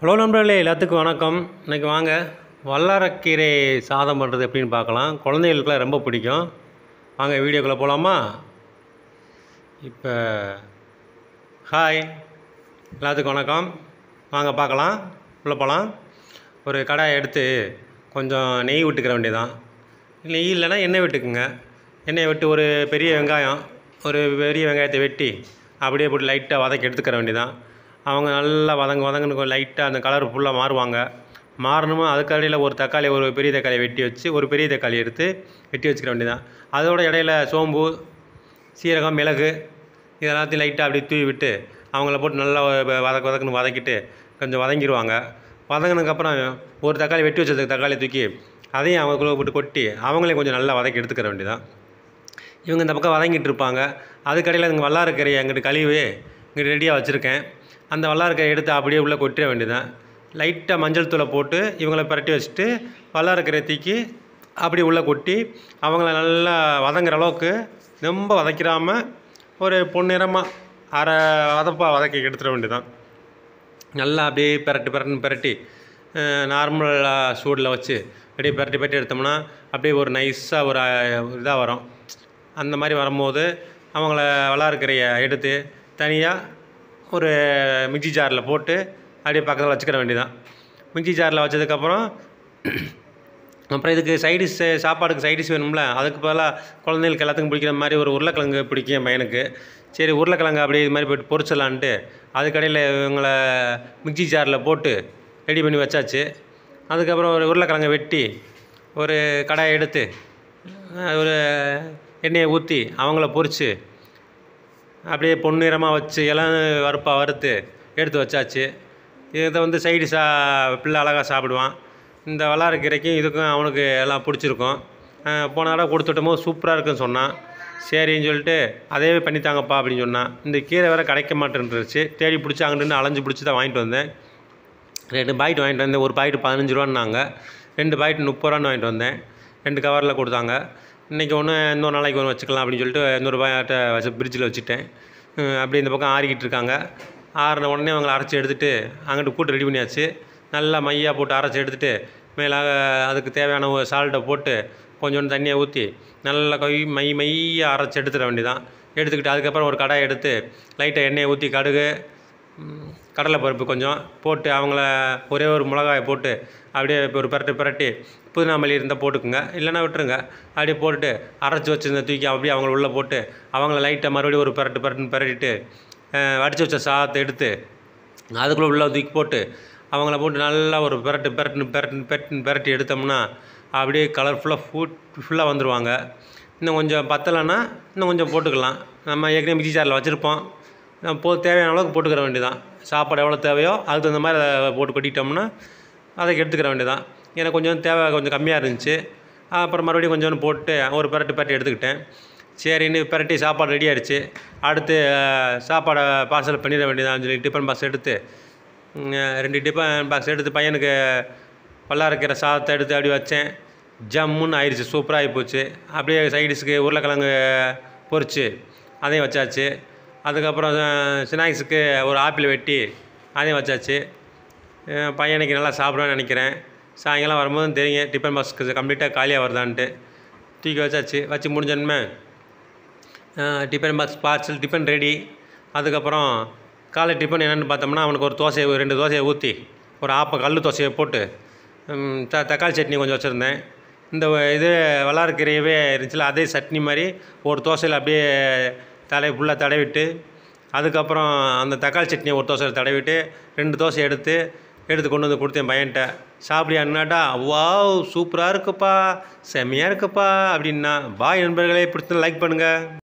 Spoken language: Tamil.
ஹலோ நண்பர்களே எல்லாத்துக்கும் வணக்கம் இன்றைக்கி வாங்க வல்லாரக்கீரை சாதம் பண்ணுறது எப்படின்னு பார்க்கலாம் குழந்தைகளுக்குலாம் ரொம்ப பிடிக்கும் வாங்க வீடியோக்குள்ளே போகலாமா இப்போ ஹாய் எல்லாத்துக்கும் வணக்கம் வாங்க பார்க்கலாம் உள்ளே போகலாம் ஒரு கடாயை எடுத்து கொஞ்சம் நெய் விட்டுக்கிற வேண்டியதான் நெய் இல்லைன்னா எண்ணெய் விட்டுக்குங்க எண்ணெயை விட்டு ஒரு பெரிய வெங்காயம் ஒரு பெரிய வெங்காயத்தை வெட்டி அப்படியே போட்டு லைட்டாக வதக்கி எடுத்துக்கிற வேண்டியதான் அவங்க நல்லா வதங்க வதங்கன்னு லைட்டாக அந்த கலர் ஃபுல்லாக மாறுவாங்க மாறணுமோ அதுக்கு இடையில ஒரு தக்காளி ஒரு பெரிய தக்காளியை வெட்டி வச்சு ஒரு பெரிய தக்காளி எடுத்து வெட்டி வச்சுக்கிற வேண்டியதான் அதோட இடையில சோம்பு சீரகம் மிளகு இது எல்லாத்தையும் லைட்டாக அப்படியே தூவி விட்டு அவங்கள போட்டு நல்லா வ- வதக்க வதக்குன்னு வதக்கிட்டு கொஞ்சம் வதங்கிடுவாங்க வதங்கினதுக்கப்புறம் ஒரு தக்காளி வெட்டி வச்சதுக்கு தக்காளி தூக்கி அதையும் அவங்களுக்குள்ள போட்டு கொட்டி அவங்களையும் கொஞ்சம் நல்லா வதக்கி எடுத்துக்கிற வேண்டியதான் இவங்க இந்த பக்கம் வதங்கிட்டு இருப்பாங்க அதுக்கடையில் இங்கே வல்லாரக்கரையை அங்கிட்டு கழுவி இங்கிட்டு ரெடியாக வச்சுருக்கேன் அந்த வல்லாரக்கரையை எடுத்து அப்படியே உள்ளே கொட்டிட வேண்டியதான் லைட்டாக மஞ்சள் தூளை போட்டு இவங்கள பரட்டி வச்சுட்டு வல்லாரக்கரையை தூக்கி அப்படியே உள்ளே கொட்டி அவங்கள நல்லா வதங்குற அளவுக்கு ரொம்ப வதக்கிடாம ஒரு பொன்னிறமாக அரை வதப்பாக வதக்கி எடுத்துட வேண்டியதான் நல்லா அப்படியே பிரட்டி பிரட்டுன்னு பிரட்டி நார்மலாக சூடில் வச்சு அப்படியே பிரட்டி பிரட்டி எடுத்தோம்னா அப்படியே ஒரு நைஸாக ஒரு இதாக வரும் அந்த மாதிரி வரும்போது அவங்கள வளார்க்கரையை எடுத்து தனியாக ஒரு மிக்ஸி ஜாரில் போட்டு அப்படியே பக்கத்தில் வச்சுக்கிற வேண்டியதான் மிக்ஸி ஜாரில் வச்சதுக்கப்புறம் அப்புறம் இதுக்கு சைடிஷ் சாப்பாடுக்கு சைடிஷ் வேணும்ல அதுக்கு பதிலாக குழந்தைகளுக்கு எல்லாத்துக்கும் பிடிக்கிற மாதிரி ஒரு உருளைக்கிழங்கு பிடிக்கும் என் பையனுக்கு சரி உருளைக்கிழங்கு அப்படியே இது மாதிரி போட்டு பொரிச்சிடலான்ட்டு அதுக்கடையில் இவங்களை மிக்ஸி ஜாரில் போட்டு ரெடி பண்ணி வச்சாச்சு அதுக்கப்புறம் ஒரு உருளைக்கிழங்கை வெட்டி ஒரு கடாயை எடுத்து அஹ், ஒரு எண்ணெயை ஊற்றி அவங்கள பொரித்து அப்படியே பொன்னிறமாக வச்சு எல்லாம் வறுப்பாக வறுத்து எடுத்து வச்சாச்சு இதை வந்து சைடிஷாக பிள்ளை அழகாக சாப்பிடுவான் இந்த வல்லாரக்கீரைக்கும் இதுக்கும் அவனுக்கு எல்லாம் பிடிச்சிருக்கும் அஹ் போன தடவை கொடுத்துட்டமோ சூப்பராக இருக்குன்னு சொன்னான் சரின்னு சொல்லிட்டு அதே பண்ணித்தாங்கப்பா அப்படின்னு சொன்னான் இந்த கீரை வேறு கிடைக்க மாட்டேன்ருச்சு தேடி பிடிச்சி அங்கிட்டு அலைஞ்சு பிடிச்சி தான் வாங்கிட்டு வந்தேன் ரெண்டு பாக்கெட் வாங்கிட்டு வந்தேன் ஒரு பாக்கெட் பதினஞ்சு ரூபான்னாங்க ரெண்டு பாக்கெட் முப்பது ரூபான்னு வாங்கிட்டு வந்தேன் ரெண்டு கவரில் கொடுத்தாங்க இன்றைக்கி ஒன்று இன்னொரு நாளைக்கு ஒன்று வச்சுக்கலாம் அப்படின்னு சொல்லிட்டு இன்னொரு பாக்கெட்டை வச்சு ஃப்ரிட்ஜில் வச்சுட்டேன் ஹம், அப்படியே இந்த பக்கம் ஆறிக்கிட்டு இருக்காங்க ஆறின உடனே அவங்கள அரைச்சி எடுத்துகிட்டு அங்கிட்டு கூட்டு ரெடி பண்ணியாச்சு நல்லா மையாக போட்டு அரைச்சி எடுத்துகிட்டு மேலாக அதுக்கு தேவையான சால்ட்டை போட்டு கொஞ்சோண்டு தண்ணியை ஊற்றி நல்லா கொய் மை மையாக அரைச்சி எடுத்துட வேண்டியதான் எடுத்துக்கிட்டு அதுக்கப்புறம் ஒரு கடாயை எடுத்து லைட்டாக எண்ணெயை ஊற்றி கடுகு ம், கடலைப்பருப்பு கொஞ்சம் போட்டு அவங்கள ஒரே ஒரு மிளகாயை போட்டு அப்படியே ஒரு பிரட்டு பிரட்டி புதினா மல்லி இருந்தால் போட்டுக்குங்க இல்லைன்னா விட்டுருங்க அப்படியே போட்டுட்டு அரைச்சி வச்சிருந்த தூக்கி அப்படியே அவங்கள உள்ளே போட்டு அவங்கள லைட்டாக மறுபடியும் ஒரு பிரட்டு பிரட்டுன்னு பிரட்டிட்டு அஹ், வடிச்சு வச்ச சாதத்தை எடுத்து அதுக்குள்ளே உள்ள தூக்கி போட்டு அவங்கள போட்டு நல்லா ஒரு பிரட்டு பிரட்டுன்னு பிரட்டுன்னு பிரட்டுன்னு பிரட்டி எடுத்தோம்னா அப்படியே கலர்ஃபுல்லாக ஃபுட் ஃபுல்லாக வந்துடுவாங்க இன்னும் கொஞ்சம் பத்தலைன்னா இன்னும் கொஞ்சம் போட்டுக்கலாம் நம்ம ஏற்கனவே மிக்ஸி ஜாரில் வச்சுருப்போம் நம்ம போ தேவையான அளவுக்கு போட்டுக்கிற வேண்டியதான் சாப்பாடு எவ்வளோ தேவையோ அதுக்கு தகுந்த மாதிரி அதை போட்டு கொட்டிட்டோம்னா அதை எடுத்துக்கிற வேண்டியதான் எனக்கு கொஞ்சம் தேவை கொஞ்சம் கம்மியாக இருந்துச்சு அப்புறம் மறுபடியும் கொஞ்சோண்டு போட்டு ஒரு பிரட்டு பிரட்டி எடுத்துக்கிட்டேன் சரின்னு பிரட்டி சாப்பாடு ரெடி ஆயிடுச்சு அடுத்து அஹ், சாப்பாடை பார்சல் பண்ணிட வேண்டியதான் சொல்லி டிஃபன் பாக்ஸ் எடுத்து ம், ரெண்டு டிஃபன் பாக்ஸ் எடுத்து பையனுக்கு பல்லாரக்கிற சாதத்தை எடுத்து அப்படி வச்சேன் ஜம்முன்னு ஆயிடுச்சு சூப்பராக ஆகி போச்சு அப்படியே சைடிஷ்க்கு உருளைக்கிழங்கு பொரிச்சு அதையும் வச்சாச்சு அதுக்கப்புறம் ஸ்நாக்ஸுக்கு ஒரு ஆப்பிள் வெட்டி அதையும் வச்சாச்சு அஹ் பையனுக்கு நல்லா சாப்பிடுவேன்னு நினைக்கிறேன் சாயங்காலம் வரும்போது தெரியும் டிஃபன் பாக்ஸ்க்கு கம்ப்ளீட்டாக காலியாக வருதான்ட்டு தூக்கி வச்சாச்சு வச்சு முடிஞ்சோன்மே tiffin box parcel tiffin ready அதுக்கப்புறம் காலை டிஃபன் என்னென்னு பார்த்தோம்னா அவனுக்கு ஒரு தோசையை ஒரு ரெண்டு தோசையை ஊற்றி ஒரு ஆப்ப கல் தோசையை போட்டு ம், த தக்காளி சட்னி கொஞ்சம் வச்சுருந்தேன் இந்த வ- இது வல்லாரக்கீரையவே இருந்துச்சுல அதே சட்னி மாதிரி ஒரு தோசையில் அப்படியே தலை ஃபுல்லாக தடவிட்டு அதுக்கப்புறம் அந்த தக்காளி சட்னியை ஒரு தோசையில் தடவிட்டு ரெண்டு தோசை எடுத்து எடுத்து கொண்டு வந்து கொடுத்தேன் பையன்கிட்ட சாப்பிடியான்னாட்டா வாவ் சூப்பராக இருக்குப்பா செம்மையாக இருக்குப்பா அப்படின்னா பாய் நண்பர்களே பிடிச்சா லைக் பண்ணுங்கள்